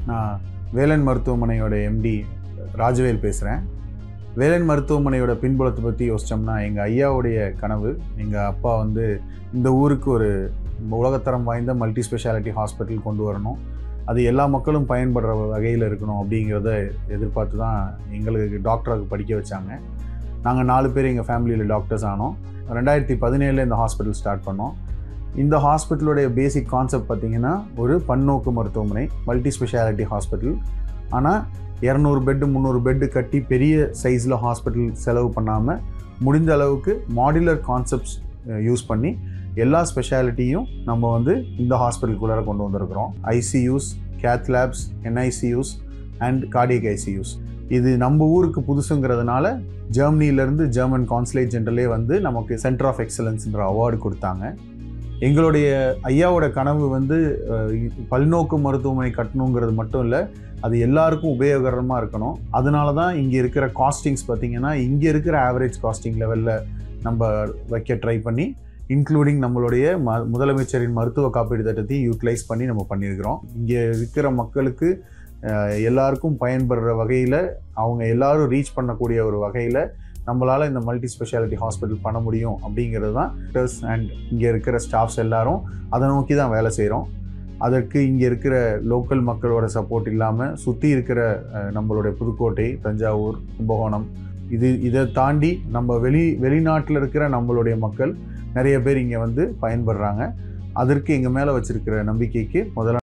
நான் வேலன் மருத்துவமனையோட எம்டி ராஜவேல் பேசுகிறேன் வேலன் மருத்துவமனையோட பின்புலத்தை பற்றி யோசித்தோம்னா எங்கள் ஐயாவுடைய கனவு எங்கள் அப்பா வந்து இந்த ஊருக்கு ஒரு உலகத்தரம் வாய்ந்த மல்டி ஸ்பெஷாலிட்டி ஹாஸ்பிட்டல் கொண்டு வரணும் அது எல்லா மக்களும் பயன்படுற வகையில் இருக்கணும் அப்படிங்கிறத எதிர்பார்த்து தான் எங்களுக்கு டாக்டருக்கு படிக்க வச்சாங்க நாங்கள் நாலு பேர் எங்கள் ஃபேமிலியில் டாக்டர்ஸ் ஆனோம் ரெண்டாயிரத்தி பதினேழில் இந்த ஹாஸ்பிட்டல் ஸ்டார்ட் பண்ணோம் இந்த ஹாஸ்பிட்டலுடைய பேசிக் கான்செப்ட் பார்த்திங்கன்னா ஒரு பன்னோக்கு மருத்துவமனை மல்டி ஸ்பெஷாலிட்டி ஹாஸ்பிட்டல் ஆனால் இரநூறு பெட்டு முந்நூறு பெட்டு கட்டி பெரிய சைஸில் ஹாஸ்பிட்டல் செலவு பண்ணாமல் முடிந்த அளவுக்கு மாடுலர் கான்செப்ட்ஸ் யூஸ் பண்ணி எல்லா ஸ்பெஷாலிட்டியும் நம்ம வந்து இந்த ஹாஸ்பிட்டலுக்குள்ளார கொண்டு வந்திருக்கிறோம் ICUs cath labs NICUs and cardiac ICUs இது நம்ம ஊருக்கு புதுசுங்கிறதுனால ஜெர்மனிலேருந்து ஜெர்மன் கான்சுலேட் ஜென்ரலே வந்து நமக்கு சென்டர் ஆஃப் எக்ஸலன்ஸ்ன்ற அவார்டு கொடுத்தாங்க எங்களுடைய ஐயாவோட கனவு வந்து அஹ், பல்நோக்கு மருத்துவமனை கட்டணுங்கிறது மட்டும் இல்லை அது எல்லாருக்கும் உபயோகரமாக இருக்கணும் அதனால தான் இங்கே இருக்கிற காஸ்டிங்ஸ் பார்த்தீங்கன்னா இங்கே இருக்கிற ஆவரேஜ் காஸ்டிங் லெவலில் நம்ம வைக்க ட்ரை பண்ணி இன்க்ளூடிங் நம்மளுடைய ம முதலமைச்சரின் மருத்துவ காப்பீடு திட்டத்தையும் யூட்டிலைஸ் பண்ணி நம்ம பண்ணியிருக்கிறோம் இங்கே இருக்கிற மக்களுக்கு அஹ், எல்லாருக்கும் பயன்படுற வகையில் அவங்க எல்லாரும் ரீச் பண்ணக்கூடிய ஒரு வகையில் நம்மளால் இந்த மல்டி ஸ்பெஷாலிட்டி ஹாஸ்பிட்டல் பண்ண முடியும் அப்படிங்கிறது தான் டாக்டர்ஸ் அண்ட் இங்கே இருக்கிற ஸ்டாஃப்ஸ் எல்லாரும் அதை நோக்கி தான் வேலை செய்கிறோம் அதற்கு இங்கே இருக்கிற லோக்கல் மக்களோட சப்போர்ட் இல்லாமல் சுற்றி இருக்கிற அஹ், நம்மளுடைய புதுக்கோட்டை தஞ்சாவூர் கும்பகோணம் இது இதை தாண்டி நம்ம வெளி வெளிநாட்டில் இருக்கிற நம்மளுடைய மக்கள் நிறைய பேர் இங்கே வந்து பயன்படுறாங்க அதற்கு எங்கள் மேலே வச்சிருக்கிற நம்பிக்கைக்கு முதல்ல